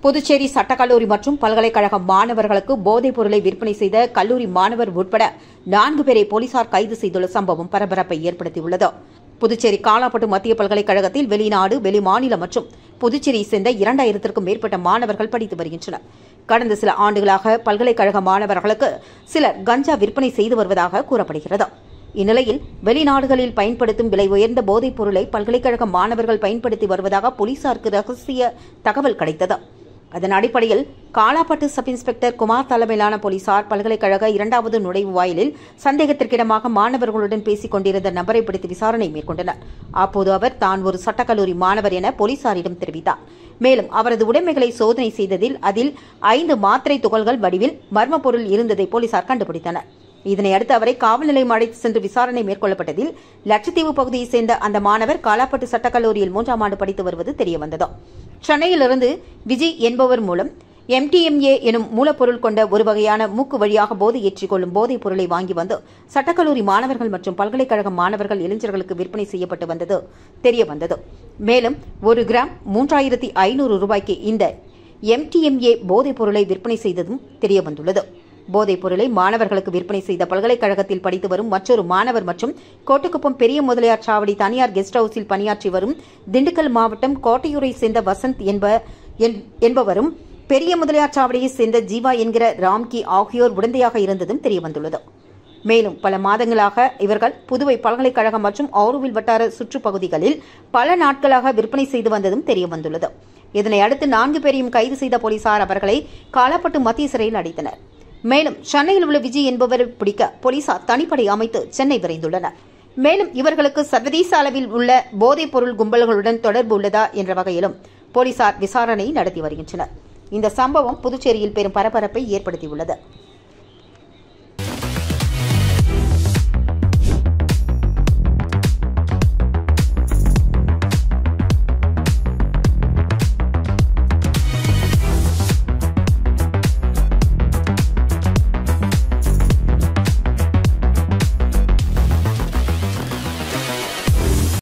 புதுச்சேரி சட்டக்கல்லூரி மற்றும் பல்கலைக்கழக மாணவர்களுக்கு போதைப் பொருளை விற்பனை செய்த கல்லூரி மாணவர் உட்பட நான்கு பேரை போலீசார் கைது செய்துள்ள சம்பவம் பரபரப்பை ஏற்படுத்தியுள்ளது புதுச்சேரி காலாப்பட்டு மத்திய பல்கலைக்கழகத்தில் வெளிநாடு வெளிமாநிலம் மற்றும் புதுச்சேரியை சேர்ந்த இரண்டாயிரத்திற்கும் மேற்பட்ட மாணவர்கள் படித்து வருகின்றனர் கடந்த சில ஆண்டுகளாக பல்கலைக்கழக மாணவர்களுக்கு சிலர் கஞ்சா விற்பனை செய்து வருவதாக கூறப்படுகிறது இந்நிலையில் வெளிநாடுகளில் பயன்படுத்தும் விலை உயர்ந்த போதைப் பொருளை பல்கலைக்கழக மாணவர்கள் பயன்படுத்தி வருவதாக போலீசாருக்கு ரகசிய தகவல் கிடைத்தது அதன் அடிப்படையில் காலாப்பட்டு சப் இன்ஸ்பெக்டர் குமார் தலைமையிலான போலீசார் பல்கலைக்கழக இரண்டாவது நுழைவு வாயிலில் சந்தேகத்திற்கிடமாக மாணவர்களுடன் பேசிக் கொண்டிருந்த நபரை பிடித்து விசாரணை மேற்கொண்டனர் அப்போது அவர் தான் ஒரு சட்டக்கல்லூரி மாணவர் என போலீசாரிடம் தெரிவித்தார் மேலும் அவரது உடைமைகளை சோதனை செய்ததில் அதில் ஐந்து மாத்திரை துகள்கள் வடிவில் மர்ம பொருள் இருந்ததை போலீசார் கண்டுபிடித்தனர் இதனையடுத்து அவரை காவல் நிலையம் அழைத்து சென்று விசாரணை மேற்கொள்ளப்பட்டதில் லட்சத்தீவு பகுதியைச் சேர்ந்த அந்த மாணவர் காலாப்பட்டு சட்டக்கல்லூரியில் மூன்றாம் ஆண்டு படித்து வருவது தெரியவந்தது சென்னையிலிருந்து விஜய் என்பவர் மூலம் எம்டிஎம்ஏ எனும் மூலப்பொருள் கொண்ட ஒரு வகையான மூக்கு வழியாக போதை ஏற்றிக் கொள்ளும் போதைப் பொருளை வாங்கி வந்து சட்டக்கல்லூரி மாணவர்கள் மற்றும் பல்கலைக்கழக மாணவர்கள் இளைஞர்களுக்கு விற்பனை செய்யப்பட்டு வந்தது தெரியவந்தது மேலும் ஒரு கிராம் மூன்றாயிரத்தி ஐநூறு ரூபாய்க்கு இந்த எம்டிஎம்ஏ போதைப் பொருளை விற்பனை செய்ததும் தெரியவந்துள்ளது போதைப் பொருளை மாணவர்களுக்கு விற்பனை செய்த பல்கலைக்கழகத்தில் படித்து வரும் மற்றொரு மாணவர் மற்றும் கோட்டுக்குப்பம் பெரிய முதலியார் சாவடி தனியார் கெஸ்ட் ஹவுஸில் பணியாற்றி வரும் திண்டுக்கல் மாவட்டம் கோட்டையூரை சேர்ந்த வசந்த் என்ப என்- என்பவரும் பெரிய முதலியார் சாவடியை சேர்ந்த ஜீவா என்கிற ராம்கி ஆகியோர் உடந்தையாக இருந்ததும் தெரியவந்துள்ளது மேலும் பல மாதங்களாக இவர்கள் புதுவை பல்கலைக்கழகம் மற்றும் ஆரோவில் வட்டார சுற்றுப்பகுதிகளில் பல நாட்களாக விற்பனை செய்து வந்ததும் தெரியவந்துள்ளது இதனை அடுத்து நான்கு பேரையும் கைது செய்த போலீசார் அவர்களை காலாப்பட்டு மத்திய சிறையில் அடைத்தனர் மேலும் சென்னையில் உள்ள விஜய் என்பவரை பிடிக்க போலீசார் தனிப்படை அமைத்து சென்னை விரைந்துள்ளனர் மேலும் இவர்களுக்கு சர்வதேச அளவில் உள்ள போதைப் பொருள் கும்பல்களுடன் தொடர்பு உள்ளதா என்ற வகையிலும் போலீசார் விசாரணை நடத்தி வருகின்றனர் இந்த சம்பவம் புதுச்சேரியில் பெரும் பரபரப்பை ஏற்படுத்தியுள்ளது